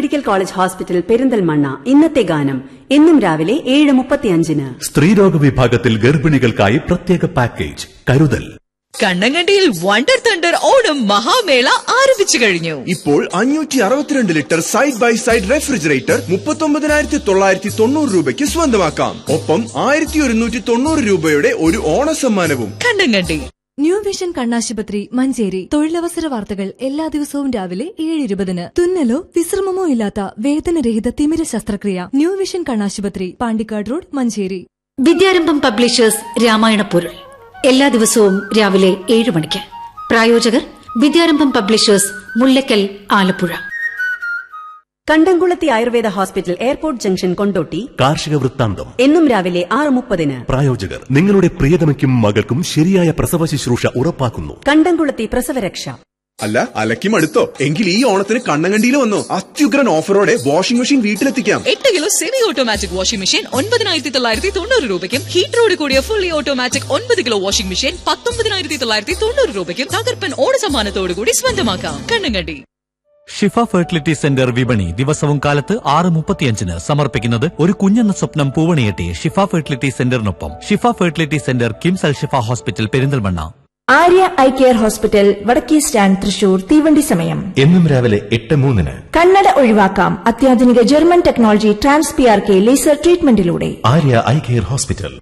medical college hospital Perinthalmanna ഇന്നത്തെ ഗാനം എന്നും രാവിലെ ഏഴ് മുപ്പത്തിയഞ്ചിന് സ്ത്രീരോഗ വിഭാഗത്തിൽ ഗർഭിണികൾക്കായി പ്രത്യേക പാക്കേജ് കരുതൽ കണ്ണങ്കണ്ടിയിൽ വണ്ടർ തണ്ടർ ഓണം മഹാമേള ആരംഭിച്ചു കഴിഞ്ഞു ഇപ്പോൾ അഞ്ഞൂറ്റി അറുപത്തിരണ്ട് litre side by side refrigerator മുപ്പത്തൊമ്പതിനായിരത്തി തൊള്ളായിരത്തി തൊണ്ണൂറ് രൂപയ്ക്ക് സ്വന്തമാക്കാം ഒപ്പം ആയിരത്തി ഒരുന്നൂറ്റി തൊണ്ണൂറ് രൂപയുടെ ഒരു ഓണസമ്മാനവും കണ്ണങ്കണ്ടി ന്യൂ വിഷൻ കണ്ണാശുപത്രി മഞ്ചേരി തൊഴിലവസര വാർത്തകൾ എല്ലാ ദിവസവും രാവിലെ ഏഴ് ഇരുപതിന് തുന്നലോ വിശ്രമമോ ഇല്ലാത്ത വേദനരഹിത തിമിര ശസ്ത്രക്രിയ ന്യൂ വിഷൻ കണ്ണാശുപത്രി പാണ്ടിക്കാട് റോഡ് മഞ്ചേരി വിദ്യാരംഭം പബ്ലിഷേഴ്സ് രാമായണ പൊരുൾ എല്ലാ ദിവസവും രാവിലെ ഏഴ് മണിക്ക് പ്രായോജകർ വിദ്യാരംഭം publishers Mullakkal Alappuzha Kandamkulathi Ayurveda hospital airport junction Kondotty കാർഷിക വൃത്താന്തം എന്നും രാവിലെ ആറ് മുപ്പതിന് പ്രായോജകർ നിങ്ങളുടെ പ്രിയതമയ്ക്കും മകൾക്കും ശരിയായ പ്രസവ ശുശ്രൂഷ ഉറപ്പാക്കുന്നു കണ്ടംകുളത്തി പ്രസവരക്ഷ അല്ല അലക്കി മടുത്തോ എങ്കിൽ ഈ ഓണത്തിന് കണ്ണങ്കണ്ടിയിൽ വന്നോ അത്യുഗ്രൻ ഓഫറോടെ വാഷിംഗ് മെഷീൻ വീട്ടിലെത്തിക്കാം എട്ട് kilo semi automatic washing machine ഒൻപതിനായിരത്തി തൊള്ളായിരത്തി തൊണ്ണൂറ് രൂപയ്ക്കും ഹീറ്ററോട് കൂടിയ ഫുള്ളി ഓട്ടോമാറ്റിക് ഒൻപത് കിലോ വാഷിംഗ് മെഷീൻ പത്തൊമ്പതിനായിരത്തി തൊള്ളായിരത്തി തൊണ്ണൂറ് രൂപയ്ക്കും തകർപ്പൻ ഓണ സമ്മാനത്തോടു കൂടി സ്വന്തമാക്കാം കണ്ണങ്കണ്ടി ഷിഫ ഫെർട്ടിലിറ്റി സെന്റർ വിപണി ദിവസവും കാലത്ത് ആറ് മുപ്പത്തിയഞ്ചിന് സമർപ്പിക്കുന്നത് ഒരു കുഞ്ഞെന്ന സ്വപ്നം പൂവണിയെട്ടി ഷിഫ ഫെർട്ടിലിറ്റി സെന്ററിനൊപ്പം Shifa fertility centre KIMS Al Shifa hospital Perinthalmanna Arya eye care hospital വടക്കേ സ്റ്റാൻഡ് തൃശൂർ തീവണ്ടി സമയം എന്നും രാവിലെ എട്ട് മൂന്നിന് കണ്ണട ഒഴിവാക്കാം അത്യാധുനിക German technology trans P R K laser ട്രീറ്റ്മെന്റിലൂടെ Arya eye care hospital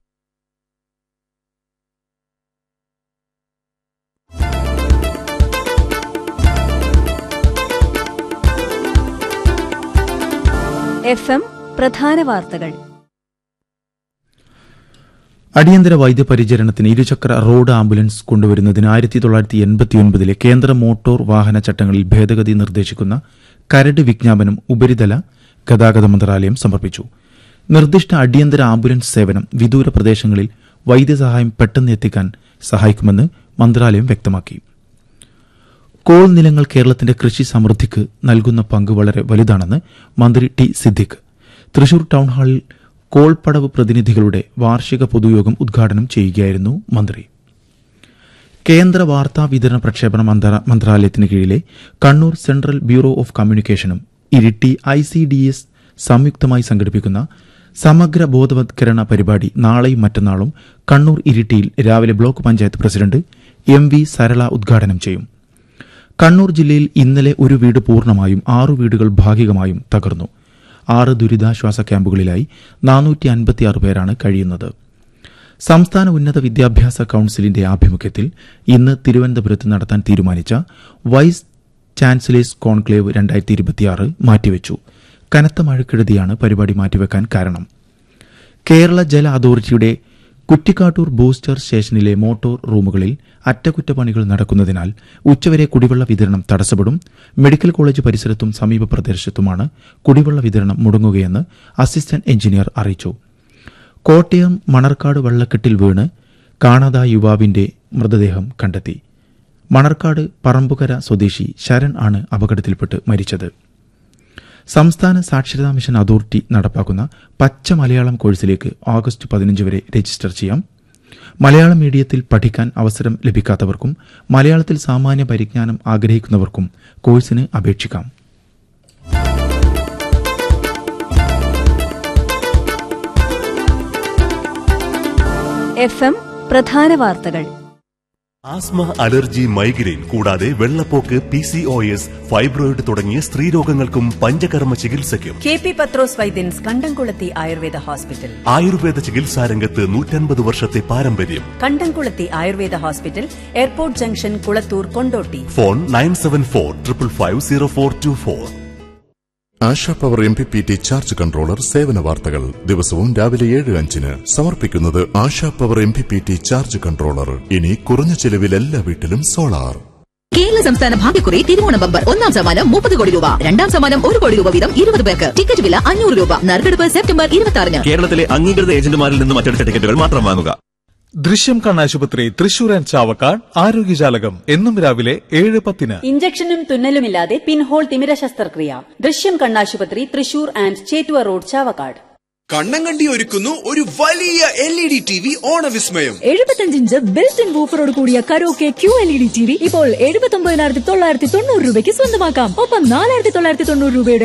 F M പ്രധാന വാർത്തകൾ അടിയന്തര വൈദ്യപരിചരണത്തിന് ഇരുചക്ര റോഡ് ആംബുലൻസ് കൊണ്ടുവരുന്നതിന് ആയിരത്തി തൊള്ളായിരത്തി എൺപത്തിയൊൻപതിലെ കേന്ദ്ര മോട്ടോർ വാഹന ചട്ടങ്ങളിൽ ഭേദഗതി നിർദ്ദേശിക്കുന്ന കരട് വിജ്ഞാപനം ഉപരിതല ഗതാഗത മന്ത്രാലയം സമർപ്പിച്ചു നിർദ്ദിഷ്ട അടിയന്തര ആംബുലൻസ് സേവനം വിദൂര പ്രദേശങ്ങളിൽ വൈദ്യസഹായം പെട്ടെന്ന് എത്തിക്കാൻ സഹായിക്കുമെന്ന് മന്ത്രാലയം വ്യക്തമാക്കി കോൾ നിലങ്ങൾ കേരളത്തിന്റെ കൃഷി സമൃദ്ധിക്ക് നൽകുന്ന പങ്ക് വളരെ വലുതാണെന്ന് മന്ത്രി ടി സിദ്ദിഖ് തൃശൂർ ടൗൺ ഹാളിൽ കോൾപടവ് പ്രതിനിധികളുടെ വാർഷിക പൊതുയോഗം ഉദ്ഘാടനം ചെയ്യുകയായിരുന്നു മന്ത്രി കേന്ദ്ര വാർത്താ വിതരണ പ്രക്ഷേപണ മന്ത്ര- മന്ത്രാലയത്തിന് കീഴിലെ കണ്ണൂർ സെൻട്രൽ ബ്യൂറോ ഓഫ് കമ്മ്യൂണിക്കേഷനും Iritty I C D S സംയുക്തമായി സംഘടിപ്പിക്കുന്ന സമഗ്ര ബോധവത്കരണ പരിപാടി നാളെയും മറ്റന്നാളും കണ്ണൂർ ഇരിട്ടിയിൽ രാവിലെ block panchayat president M V Sarala ഉദ്ഘാടനം ചെയ്യും കണ്ണൂർ ജില്ലയിൽ ഇന്നലെ ഒരു വീട് പൂർണ്ണമായും ആറു വീടുകൾ ഭാഗികമായും തകർന്നു ആറ് ദുരിതാശ്വാസ ക്യാമ്പുകളിലായി നാനൂറ്റി അൻപത്തിയാറ് പേരാണ് കഴിയുന്നത് സംസ്ഥാന ഉന്നത വിദ്യാഭ്യാസ കൌൺസിലിന്റെ ആഭിമുഖ്യത്തിൽ ഇന്ന് തിരുവനന്തപുരത്ത് നടത്താൻ തീരുമാനിച്ച വൈസ് ചാൻസലേഴ്സ് കോൺക്ലേവ് രണ്ടായിരത്തി ഇരുപത്തിയാറ് മാറ്റിവെച്ചു കനത്ത മഴക്കെടുതിയാണ് പരിപാടി മാറ്റിവെക്കാൻ കാരണം കേരള ജല അതോറിറ്റിയുടെ കുറ്റിക്കാട്ടൂർ ബൂസ്റ്റർ സ്റ്റേഷനിലെ മോട്ടോർ റൂമുകളിൽ അറ്റകുറ്റപ്പണികൾ നടക്കുന്നതിനാൽ ഉച്ചവരെ കുടിവെള്ള വിതരണം തടസ്സപ്പെടും മെഡിക്കൽ കോളേജ് പരിസരത്തും സമീപ പ്രദേശത്തുമാണ് കുടിവെള്ള വിതരണം മുടങ്ങുകയെന്ന് അസിസ്റ്റന്റ് എഞ്ചിനീയർ അറിയിച്ചു കോട്ടയം മണർക്കാട് വെള്ളക്കെട്ടിൽ വീണ് കാണാതായ യുവാവിന്റെ മൃതദേഹം കണ്ടെത്തി മണർക്കാട് പറമ്പുകര സ്വദേശി ശരൺ ആണ് അപകടത്തിൽപ്പെട്ട് മരിച്ചത് സംസ്ഥാന സാക്ഷരതാ മിഷൻ അതോറിറ്റി നടപ്പാക്കുന്ന പച്ച മലയാളം കോഴ്സിലേക്ക് ഓഗസ്റ്റ് പതിനഞ്ച് വരെ രജിസ്റ്റർ ചെയ്യാം മലയാളം മീഡിയത്തിൽ പഠിക്കാൻ അവസരം ലഭിക്കാത്തവർക്കും മലയാളത്തിൽ സാമാന്യ പരിജ്ഞാനം ആഗ്രഹിക്കുന്നവർക്കും കോഴ്സിന് അപേക്ഷിക്കാം എഫ് എം പ്രധാന വാർത്തകൾ ആസ്മ അലർജി മൈഗ്രെയിൻ കൂടാതെ വെള്ളപ്പോക്ക് P C O S fibroid തുടങ്ങിയ സ്ത്രീരോഗങ്ങൾക്കും പഞ്ചകർമ്മ ചികിത്സയ്ക്കും കെ പി പത്രോസ് വൈദ്യൻസ് കണ്ടംകുളത്തി ആയുർവേദ ഹോസ്പിറ്റൽ ആയുർവേദ ചികിത്സാരംഗത്ത് നൂറ്റൻപത് വർഷത്തെ പാരമ്പര്യം Kandamkulathi Ayurveda hospital airport junction Kulathur Kondotty phone nine seven four triple five zero four two four Asha power M P P T charge controller സേവന വാർത്തകൾ ദിവസവും രാവിലെ ഏഴ് അഞ്ചിന് സമർപ്പിക്കുന്നത് Asha power M P P T charge controller ഇനി കുറഞ്ഞ ചെലവിൽ എല്ലാ വീട്ടിലും സോളാർ കേരള സംസ്ഥാന ഭാഗ്യക്കുറി തിരുവോണ ബമ്പർ ഒന്നാം സമ്മാനം മുപ്പത് കോടി രൂപ രണ്ടാം സമ്മാനം ഒരു കോടി രൂപ വീതം ഇരുപത് പേർക്ക് ടിക്കറ്റ് വില അഞ്ഞൂറ് രൂപ നറുക്കെടുപ്പ് സെപ്റ്റംബർ ഇരുപത്തി ആറിന് കേരളത്തിലെ അംഗീകൃത ഏജന്റുമാരിൽ നിന്ന് മറ്റെടുത്ത ടിക്കറ്റുകൾ മാത്രം വാങ്ങുക ദൃശ്യം കണ്ണാശുപത്രി തൃശൂർ ആൻഡ് ചാവക്കാട് ആരോഗ്യജാലകം എന്നും രാവിലെ ഏഴ് പത്തിന് ഇഞ്ചക്ഷനും തുന്നലുമില്ലാതെ പിൻഹോൾ തിമിര ശസ്ത്രക്രിയ ദൃശ്യം കണ്ണാശുപത്രി തൃശൂർ ആൻഡ് ചേറ്റുവ റോഡ് ചാവക്കാട് കണ്ണങ്കണ്ടി ഒരുക്കുന്നു ഒരു വലിയ L E D T V ഓണവിസ്മയം എഴുപത്തഞ്ചിഞ്ച് ബിൽറ്റ് ഇൻ വൂഫറോട് കൂടിയ karaoke Q L E D T V ഇപ്പോൾ എഴുപത്തി ഒമ്പതിനായിരത്തി തൊള്ളായിരത്തി തൊണ്ണൂറ് രൂപയ്ക്ക് സ്വന്തമാക്കാം ഒപ്പം നാലായിരത്തി തൊള്ളായിരത്തി തൊണ്ണൂറ് രൂപയുടെ